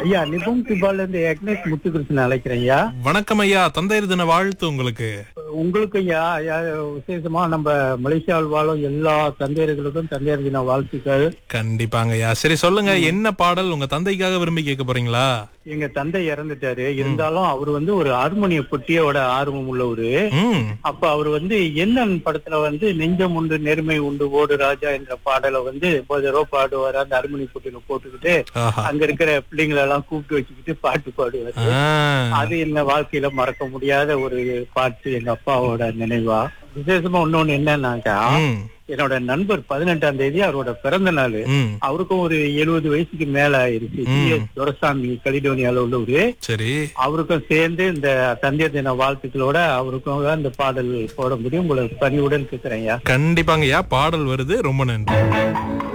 ஐயா நிபும் திபால இருந்து எக்னேஷ் முத்துகிருஷ்ணன் அழைக்கிறேன் ஐயா வணக்கம் ஐயா தந்தையர் தின வாழ்த்து உங்களுக்கு உங்களுக்கு ஐயா ஐயா, விசேஷமா நம்ம மலேசியாவில் வாழும் எல்லா தந்தையர்களுக்கும் தந்தையர் தின வாழ்த்துக்கள் கண்டிப்பாங்க ஐயா சரி சொல்லுங்க என்ன பாடல் உங்க தந்தைக்காக விரும்பி கேட்க போறீங்களா எங்க தந்தை இறந்துட்டாரு இருந்தாலும் அவர் வந்து ஒரு ஹார்மோனிய பொட்டியோட ஆர்வம் உள்ளவரு ம் அப்ப அவர் வந்து என்னன் படத்துல வந்து நெஞ்சம் உண்டு நேர்மை உண்டு ஓடு ராஜா என்ற பாடலை வந்து போதரோ பாடுவாரு அந்த ஹார்மோனி பொட்டியில போட்டுக்கிட்டு ஆஹா அங்க இருக்கிற பிள்ளைங்களை எல்லாம் கூப்பிட்டு வச்சுக்கிட்டு பாட்டு பாடுவாரு ஆ, அது என்ன வாழ்க்கையில மறக்க முடியாத ஒரு பாட்டு எங்க அப்பாவோட நினைவா விசேஷமா இன்னொன்னு என்னன்னாக்கா ம், என்னோட நண்பர் பதினெட்டாம் தேதி அவரோட பிறந்த நாள் ம், அவருக்கும் ஒரு எழுபது வயசுக்கு மேல ஆயிருச்சு ம். டி எஸ் துரசாமி கலிடோனியால உள்ளவரு சரி அவருக்கும் சேர்ந்து இந்த தந்தையர் தின வாழ்த்துக்களோட அவருக்கும் இந்த பாடல் போட முடியும் உங்களை பணிவுடன் கேட்கிறேன் ஐயா கண்டிப்பாங்க ஐயா பாடல் வருது ரொம்ப நன்றி